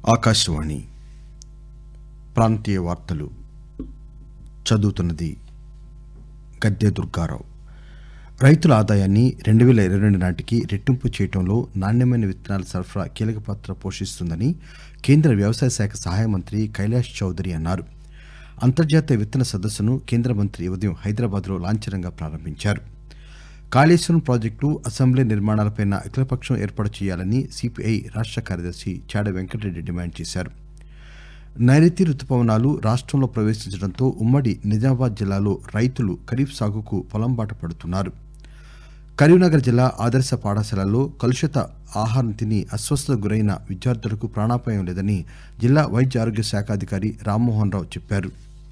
ఆకాశవాణి ప్రాంతీయ వార్తలు చదువుతున్నది గద్దె దుర్గారావు రైతుల ఆదాయాన్ని రెండు వేల ఇరవై రెండు నాటికి రెట్టింపు చేయడంలో నాణ్యమైన విత్తనాల సరఫరా కీలక పాత్ర పోషిస్తుందని కేంద్ర వ్యవసాయ శాఖ సహాయ మంత్రి కైలాష్ చౌదరి అన్నారు అంతర్జాతీయ విత్తన సదస్సును కేంద్ర మంత్రి ఈ ఉదయం హైదరాబాద్లో లాంఛనంగా ప్రారంభించారు కాళేశ్వరం ప్రాజెక్టు అసెంబ్లీ నిర్మాణాలపై అఖిలపక్షం ఏర్పాటు చేయాలని సిపిఐ రాష్ట్ర కార్యదర్శి చాడ వెంకటరెడ్డి డిమాండ్ చేశారు నైరుతి రుతుపవనాలు రాష్ట్రంలో ప్రవేశించడంతో ఉమ్మడి నిజామాబాద్ జిల్లాలో రైతులు ఖరీఫ్ సాగుకు పొలం బాట పడుతున్నారు కరీంనగర్ జిల్లా ఆదర్శ పాఠశాలల్లో కలుషిత ఆహారం తిని అస్వస్థతకు గురైన విద్యార్థులకు ప్రాణాపాయం లేదని జిల్లా వైద్య ఆరోగ్య శాఖ అధికారి రామ్మోహన్ రావు చెప్పారు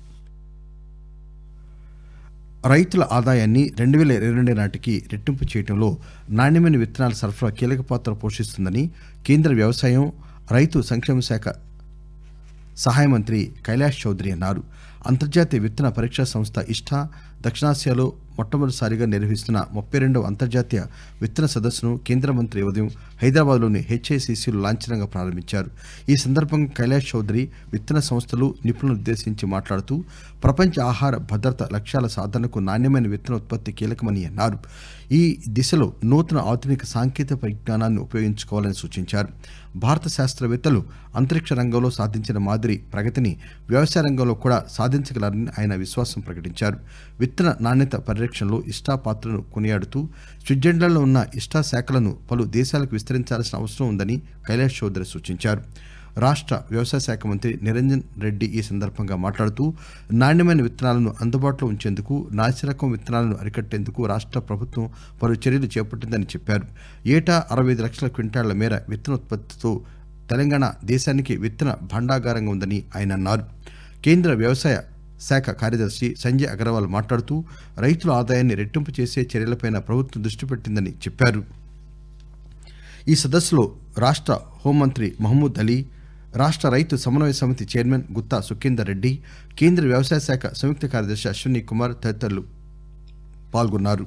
రైతుల ఆదాయాన్ని రెండు వేల ఇరవై రెండు నాటికి రెట్టింపు చేయడంలో నాణ్యమైన విత్తనాల సరఫరా కీలక పాత్ర పోషిస్తుందని కేంద్ర వ్యవసాయం రైతు సంక్షేమ శాఖ సహాయ మంత్రి కైలాష్ చౌదరి అన్నారు అంతర్జాతీయ విత్తన పరీక్షా సంస్థ ఇష్టా దక్షిణాసియాలో మొట్టమొదటిసారిగా నిర్వహిస్తున్న ముప్పై రెండవ అంతర్జాతీయ విత్తన సదస్సును కేంద్ర మంత్రి ఉదయం హైదరాబాద్లోని హెచ్ఐసిసిలో లాంఛనంగా ప్రారంభించారు ఈ సందర్భంగా కైలాష్ చౌదరి విత్తన సంస్థలు నిపుణులను ఉద్దేశించి మాట్లాడుతూ ప్రపంచ ఆహార భద్రత లక్ష్యాల సాధనకు నాణ్యమైన విత్తన ఉత్పత్తి కీలకమని అన్నారు ఈ దిశలో నూతన ఆధునిక సాంకేతిక పరిజ్ఞానాన్ని ఉపయోగించుకోవాలని సూచించారు భారత శాస్త్రవేత్తలు అంతరిక్ష రంగంలో సాధించిన మాదిరి ప్రగతిని వ్యవసాయ రంగంలో కూడా సాధించగలరని ఆయన విశ్వాసం ప్రకటించారు విత్తన నాణ్యత పరిరక్షణలో ఇష్టా పాత్రను కొనియాడుతూ స్విట్జర్లాండ్లో ఉన్న ఇష్టా శాఖలను పలు దేశాలకు విస్తరించాల్సిన అవసరం ఉందని కైలాష్ చౌదరి సూచించారు రాష్ట్ర వ్యవసాయ శాఖ మంత్రి నిరంజన్ రెడ్డి ఈ సందర్భంగా మాట్లాడుతూ నాణ్యమైన విత్తనాలను అందుబాటులో ఉంచేందుకు నాసిరకం విత్తనాలను అరికట్టేందుకు రాష్ట్ర ప్రభుత్వం పలు చర్యలు చేపట్టిందని చెప్పారు ఏటా అరవై ఐదు లక్షల క్వింటాళ్ల మేర విత్తన ఉత్పత్తితో తెలంగాణ దేశానికి విత్తన భండాగారంగా ఉందని ఆయన అన్నారు కేంద్ర వ్యవసాయ శాఖ కార్యదర్శి సంజయ్ అగర్వాల్ మాట్లాడుతూ రైతుల ఆదాయాన్ని రెట్టింపు చేసే చర్యలపై ప్రభుత్వం దృష్టి పెట్టిందని చెప్పారు ఈ సదస్సులో రాష్ట్ర హోంమంత్రి మహమూద్ అలీ రాష్ట్ర రైతు సమన్వయ సమితి చైర్మన్ గుత్తా సుఖేందర్ రెడ్డి కేంద్ర వ్యవసాయ శాఖ సంయుక్త కార్యదర్శి అశ్విని కుమార్ తదితరులు పాల్గొన్నారు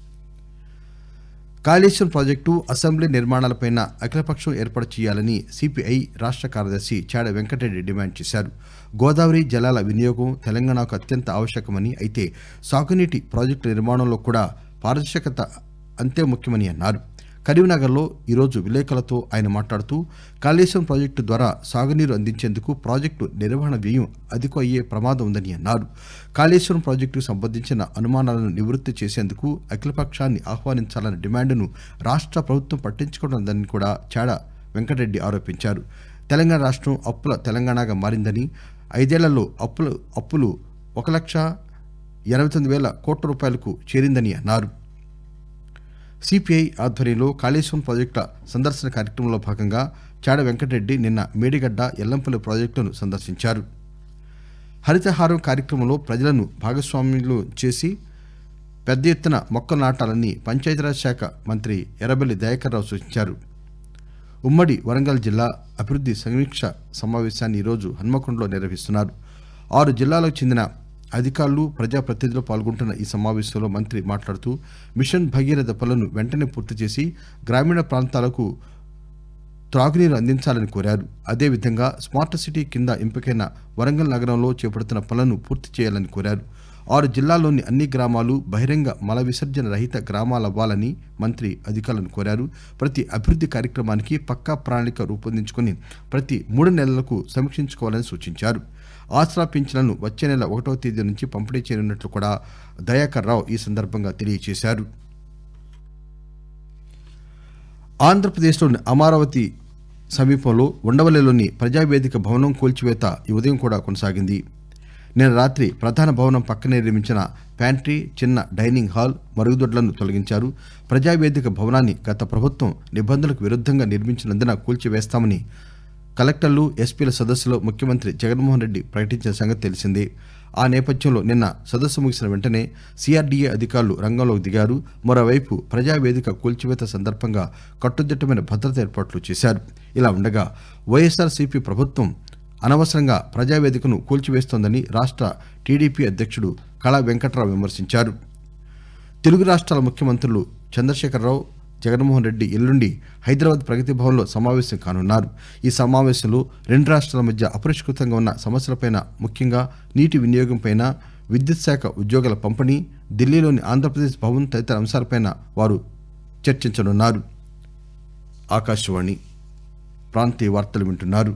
కాళేశ్వరం ప్రాజెక్టు అసెంబ్లీ నిర్మాణాలపై అఖిలపక్షం ఏర్పాటు చేయాలని సిపిఐ రాష్ట్ర కార్యదర్శి చాడ వెంకటరెడ్డి డిమాండ్ చేశారు గోదావరి జలాల వినియోగం తెలంగాణకు అత్యంత ఆవశ్యకమని అయితే సాగునీటి ప్రాజెక్టు నిర్మాణంలో కూడా పారదర్శకత అంతే ముఖ్యమని అన్నారు కరీంనగర్లో ఈరోజు విలేకరులతో ఆయన మాట్లాడుతూ కాళేశ్వరం ప్రాజెక్టు ద్వారా సాగునీరు అందించేందుకు ప్రాజెక్టు నిర్వహణ వ్యయం అధికం అయ్యే ప్రమాదం ఉందని అన్నారు కాళేశ్వరం ప్రాజెక్టుకు సంబంధించిన అనుమానాలను నివృత్తి చేసేందుకు అఖిలపక్షాన్ని ఆహ్వానించాలన్న డిమాండును రాష్ట్ర ప్రభుత్వం పట్టించుకోవడం లేదని కూడా చాడ వెంకటరెడ్డి ఆరోపించారు తెలంగాణ రాష్ట్రం అప్పుల తెలంగాణగా మారిందని ఐదేళ్లలో అప్పులు అప్పులు ఒక లక్ష ఎనభై తొమ్మిది వేల కోట్ల రూపాయలకు చేరిందని అన్నారు సిపిఐ ఆధ్వర్యంలో కాళేశ్వరం ప్రాజెక్టుల సందర్శన కార్యక్రమంలో భాగంగా చాడ వెంకటరెడ్డి నిన్న మేడిగడ్డ ఎల్లంపల్లి ప్రాజెక్టులను సందర్శించారు హరితహారం కార్యక్రమంలో ప్రజలను భాగస్వామ్యులు చేసి పెద్ద ఎత్తున మొక్కలు నాటాలని పంచాయతీరాజ్ శాఖ మంత్రి ఎర్రబెల్లి దయాకర్రావు సూచించారు ఉమ్మడి వరంగల్ జిల్లా అభివృద్ది సమీక్ష సమావేశాన్ని ఈరోజు హన్మకొండలో నిర్వహిస్తున్నారు ఆరు జిల్లాలకు చెందిన అధికారులు ప్రజాప్రతినిధులు పాల్గొంటున్న ఈ సమావేశంలో మంత్రి మాట్లాడుతూ మిషన్ భగీరథ పనులను వెంటనే పూర్తి చేసి గ్రామీణ ప్రాంతాలకు త్రాగునీరు అందించాలని కోరారు అదేవిధంగా స్మార్ట్ సిటీ కింద ఎంపికైన వరంగల్ నగరంలో చేపడుతున్న పనులను పూర్తి చేయాలని కోరారు ఆరు జిల్లాల్లోని అన్ని గ్రామాలు బహిరంగ మల విసర్జన రహిత గ్రామాలవ్వాలని మంత్రి అధికారులను కోరారు ప్రతి అభివృద్ది కార్యక్రమానికి పక్కా ప్రణాళిక రూపొందించుకుని ప్రతి మూడు నెలలకు సమీక్షించుకోవాలని సూచించారు ఆసరా పింఛన్లను వచ్చే నెల ఒకటో తేదీ నుంచి పంపిణీ చేయనున్నట్లు కూడా దయాకర్ రావు ఈ సందర్భంగా తెలియజేశారు ఆంధ్రప్రదేశ్లోని అమరావతి సమీపంలో ఉండవల్లిలోని ప్రజావేదిక భవనం కూల్చివేత ఈ ఉదయం కూడా కొనసాగింది నిన్న రాత్రి ప్రధాన భవనం పక్కనే నిర్మించిన ప్యాంట్రీ చిన్న డైనింగ్ హాల్ మరుగుదొడ్లను తొలగించారు ప్రజావేదిక భవనాన్ని గత ప్రభుత్వం నిబంధనలకు విరుద్ధంగా నిర్మించినందున కూల్చివేస్తామని కలెక్టర్లు ఎస్పీల సదస్సులో ముఖ్యమంత్రి జగన్మోహన్ రెడ్డి ప్రకటించిన సంగతి తెలిసిందే ఆ నేపథ్యంలో నిన్న సదస్సు ముగిసిన వెంటనే సిఆర్డీఏ అధికారులు రంగంలోకి దిగారు మరోవైపు ప్రజావేదిక కూల్చివేత సందర్భంగా కట్టుదిట్టమైన భద్రత ఏర్పాట్లు చేశారు ఇలా ఉండగా వైఎస్ఆర్సీపీ ప్రభుత్వం అనవసరంగా ప్రజావేదికను కూల్చివేస్తోందని రాష్ట్ర టీడీపీ అధ్యక్షుడు కళా వెంకట్రావు విమర్శించారు తెలుగు రాష్ట్రాల ముఖ్యమంత్రులు చంద్రశేఖరరావు జగన్మోహన్ రెడ్డి ఎల్లుండి హైదరాబాద్ ప్రగతి భవన్లో సమావేశం కానున్నారు ఈ సమావేశంలో రెండు రాష్ట్రాల మధ్య అపరిష్కృతంగా ఉన్న సమస్యలపైన ముఖ్యంగా నీటి వినియోగంపైన విద్యుత్ శాఖ ఉద్యోగాల పంపిణీ ఢిల్లీలోని ఆంధ్రప్రదేశ్ భవన్ తదితర అంశాలపైన వారు చర్చించనున్నారు ఆకాశవాణి ప్రాంతీయ వార్తలు వింటున్నారు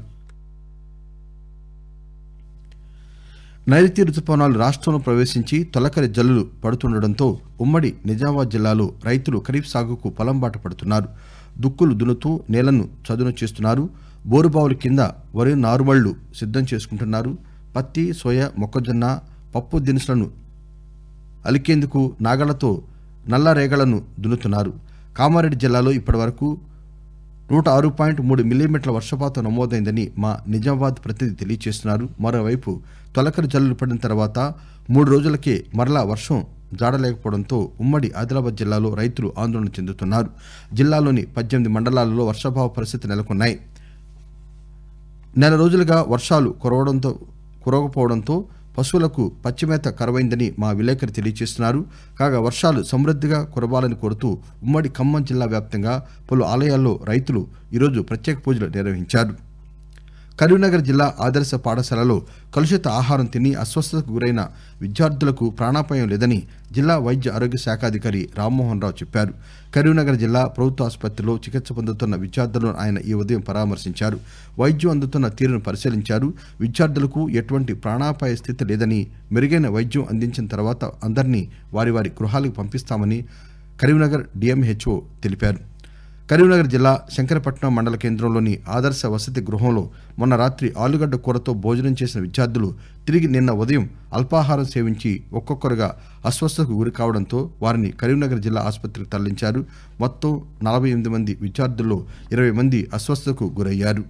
నైరుతి రుతుపవనాలు రాష్ట్రంలో ప్రవేశించి తొలకరి జల్లులు పడుతుండటంతో ఉమ్మడి నిజామాబాద్ జిల్లాలో రైతులు ఖరీఫ్ సాగుకు పొలంబాట పడుతున్నారు దుక్కులు దున్నుతూ నేలను చదును చేస్తున్నారు బోరుబావుల కింద వరి నారుమళ్లు సిద్ధం చేసుకుంటున్నారు పత్తి సోయా మొక్కజొన్న పప్పు దినుసులను అలికేందుకు నాగళ్లతో నల్ల రేగళ్లను దున్నుతున్నారు కామారెడ్డి జిల్లాలో ఇప్పటివరకు నూట ఆరు పాయింట్ మూడు మిల్లీమీటర్ల వర్షపాతం నమోదైందని మా నిజామాబాద్ ప్రతినిధి తెలియజేస్తున్నారు మరోవైపు తొలకరి జల్లులు పడిన తర్వాత మూడు రోజులకే మరలా వర్షం జాడలేకపోవడంతో ఉమ్మడి ఆదిలాబాద్ జిల్లాలో రైతులు ఆందోళన చెందుతున్నారు జిల్లాలోని పద్దెనిమిది మండలాలలో వర్షాభావ పరిస్థితి నెలకొన్నాయి నెల రోజులుగా వర్షాలు కురవడంతో కురవకపోవడంతో పశువులకు పచ్చిమేత కరువైందని మా విలేకరి తెలియజేస్తున్నారు కాగా వర్షాలు సమృద్ధిగా కురవాలని కోరుతూ ఉమ్మడి ఖమ్మం జిల్లా వ్యాప్తంగా పలు ఆలయాల్లో రైతులు ఈరోజు ప్రత్యేక పూజలు నిర్వహించారు కరీంనగర్ జిల్లా ఆదర్శ పాఠశాలలో కలుషిత ఆహారం తిని అస్వస్థతకు గురైన విద్యార్థులకు ప్రాణాపాయం లేదని జిల్లా వైద్య ఆరోగ్య శాఖాధికారి రామ్మోహన్ రావు చెప్పారు కరీంనగర్ జిల్లా ప్రభుత్వ ఆసుపత్రిలో చికిత్స పొందుతున్న విద్యార్థులను ఆయన ఈ ఉదయం పరామర్శించారు వైద్యం అందుతున్న తీరును పరిశీలించారు విద్యార్థులకు ఎటువంటి ప్రాణాపాయ స్థితి లేదని మెరుగైన వైద్యం అందించిన తర్వాత అందరినీ వారి వారి గృహాలకు పంపిస్తామని కరీంనగర్ డిఎంహెచ్ఓ తెలిపారు కరీంనగర్ జిల్లా శంకరపట్నం మండల కేంద్రంలోని ఆదర్శ వసతి గృహంలో మొన్న రాత్రి ఆలుగడ్డ కూరతో భోజనం చేసిన విద్యార్థులు తిరిగి నిన్న ఉదయం అల్పాహారం సేవించి ఒక్కొక్కరుగా అస్వస్థతకు గురి కావడంతో వారిని కరీంనగర్ జిల్లా ఆసుపత్రికి తరలించారు మొత్తం నలభై ఎనిమిది మంది విద్యార్థుల్లో ఇరవై మంది అస్వస్థతకు గురయ్యారు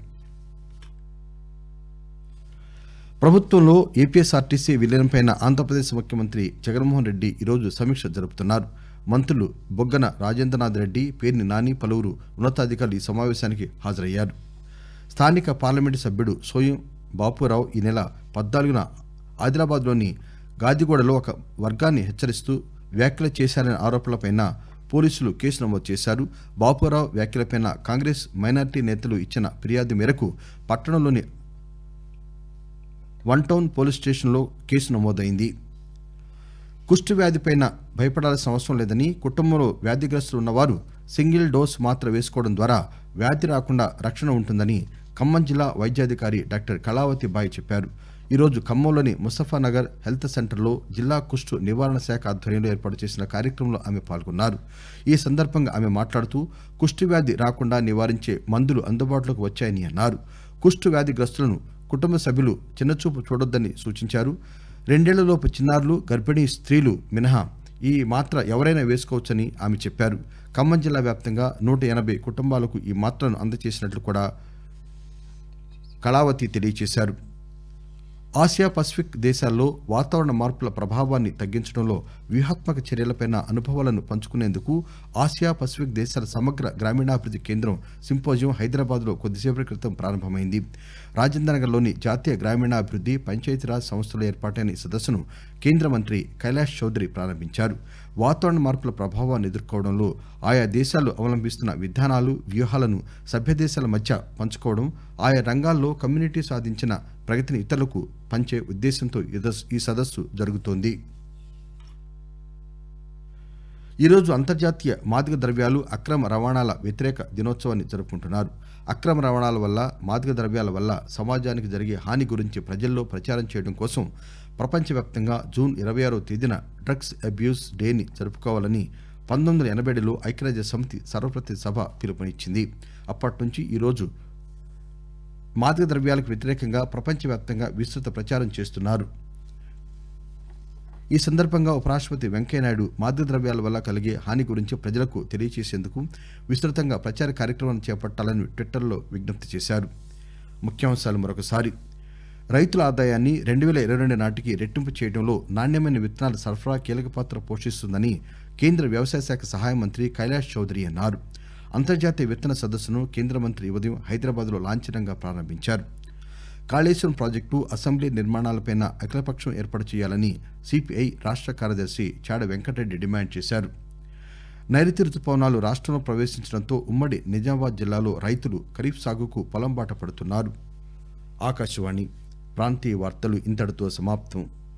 ప్రభుత్వంలో ఏపీఎస్ఆర్టీసీ విలీనంపై ఆంధ్రప్రదేశ్ ముఖ్యమంత్రి జగన్మోహన్ రెడ్డి ఈరోజు సమీక్ష జరుపుతున్నారు మంత్రులు బొగ్గన రాజేంద్రనాథ్ రెడ్డి పేర్ని నాని పలువురు ఉన్నతాధికారులు ఈ సమావేశానికి హాజరయ్యారు స్థానిక పార్లమెంటు సభ్యుడు సోయం బాపురావు ఈ నెల పద్నాలుగున ఆదిలాబాద్లోని గాదిగూడలో ఒక వర్గాన్ని హెచ్చరిస్తూ వ్యాఖ్యలు చేశారనే ఆరోపణలపై పోలీసులు కేసు నమోదు చేశారు బాపురావు వ్యాఖ్యలపై కాంగ్రెస్ మైనార్టీ నేతలు ఇచ్చిన ఫిర్యాదు మేరకు పట్టణంలోని వన్ టౌన్ పోలీస్ స్టేషన్లో కేసు నమోదైంది కుష్టు వ్యాధిపై భయపడాల్సిన అవసరం లేదని కుటుంబంలో వ్యాధిగ్రస్తులు ఉన్నవారు సింగిల్ డోస్ మాత్ర వేసుకోవడం ద్వారా వ్యాధి రాకుండా రక్షణ ఉంటుందని ఖమ్మం జిల్లా వైద్యాధికారి డాక్టర్ కళావతి బాయ్ చెప్పారు ఈరోజు ఖమ్మంలోని ముస్తఫానగర్ హెల్త్ సెంటర్లో జిల్లా కుష్టు నివారణ శాఖ ఆధ్వర్యంలో ఏర్పాటు చేసిన కార్యక్రమంలో ఆమె పాల్గొన్నారు ఈ సందర్భంగా ఆమె మాట్లాడుతూ కుష్టు వ్యాధి రాకుండా నివారించే మందులు అందుబాటులోకి వచ్చాయని అన్నారు కుష్టు వ్యాధిగ్రస్తులను కుటుంబ సభ్యులు చిన్నచూపు చూడొద్దని సూచించారు రెండేళ్లలోపు చిన్నారులు గర్భిణీ స్త్రీలు మినహా ఈ మాత్ర ఎవరైనా వేసుకోవచ్చని ఆమె చెప్పారు ఖమ్మం జిల్లా వ్యాప్తంగా నూట ఎనభై కుటుంబాలకు ఈ మాత్రను అందజేసినట్లు కూడా కళావతి తెలియజేశారు ఆసియా పసిఫిక్ దేశాల్లో వాతావరణ మార్పుల ప్రభావాన్ని తగ్గించడంలో వ్యూహాత్మక చర్యలపై అనుభవాలను పంచుకునేందుకు ఆసియా పసిఫిక్ దేశాల సమగ్ర గ్రామీణాభివృద్ధి కేంద్రం సింపోజియం హైదరాబాద్లో కొద్దిసేపటి క్రితం ప్రారంభమైంది రాజేంద్రనగర్లోని జాతీయ గ్రామీణాభివృద్ధి పంచాయతీరాజ్ సంస్థలో ఏర్పాటైన ఈ సదస్సును కేంద్ర మంత్రి కైలాష్ చౌదరి ప్రారంభించారు వాతావరణ మార్పుల ప్రభావాన్ని ఎదుర్కోవడంలో ఆయా దేశాలు అవలంబిస్తున్న విధానాలు వ్యూహాలను సభ్య దేశాల మధ్య పంచుకోవడం ఆయా రంగాల్లో కమ్యూనిటీ సాధించిన ప్రగతిని ఇతరులకు పంచే ఉద్దేశంతో ఈ సదస్సు జరుగుతోంది ఈరోజు అంతర్జాతీయ మాదక ద్రవ్యాలు అక్రమ రవాణాల వ్యతిరేక దినోత్సవాన్ని జరుపుకుంటున్నారు అక్రమ రవాణాల వల్ల మాదక ద్రవ్యాల వల్ల సమాజానికి జరిగే హాని గురించి ప్రజల్లో ప్రచారం చేయడం కోసం ప్రపంచవ్యాప్తంగా జూన్ ఇరవై ఆరో తేదీన డ్రగ్స్ అబ్యూస్ డేని జరుపుకోవాలని పంతొమ్మిది వందల ఎనభై ఏడులో ఐక్యరాజ్య సమితి సర్వప్రతినిధి సభ పిలుపునిచ్చింది అప్పటి నుంచి ఈరోజు మాదక ద్రవ్యాలకు వ్యతిరేకంగా ప్రపంచవ్యాప్తంగా విస్తృత ప్రచారం చేస్తున్నారు ఈ సందర్భంగా ఉపరాష్టపతి వెంకయ్యనాయుడు మాదక ద్రవ్యాల వల్ల కలిగే హాని గురించి ప్రజలకు తెలియజేసేందుకు విస్తృతంగా ప్రచార కార్యక్రమాన్ని చేపట్టాలని ట్విట్టర్లో విజ్ఞప్తి చేశారు ముఖ్యాంశాలు మరొకసారి రైతుల ఆదాయాన్ని రెండు వేల ఇరవై రెండు నాటికి రెట్టింపు చేయడంలో నాణ్యమైన విత్తనాల సరఫరా కీలక పాత్ర పోషిస్తుందని కేంద్ర వ్యవసాయ శాఖ సహాయ మంత్రి కైలాష్ చౌదరి అన్నారు అంతర్జాతీయ విత్తన సదస్సును కేంద్ర మంత్రి ఈ ఉదయం హైదరాబాద్లో లాంఛనంగా ప్రారంభించారు కాళేశ్వరం ప్రాజెక్టు అసెంబ్లీ నిర్మాణాలపై అఖిలపక్షం ఏర్పాటు చేయాలని సిపిఐ రాష్ట్ర కార్యదర్శి చాడ వెంకటరెడ్డి డిమాండ్ చేశారు నైరుతి రుతుపవనాలు రాష్ట్రంలో ప్రవేశించడంతో ఉమ్మడి నిజామాబాద్ జిల్లాలో రైతులు ఖరీఫ్ సాగుకు పొలం బాట పడుతున్నారు ఆకాశవాణి ప్రాంతీయ వార్తలు ఇంతటితో సమాప్తం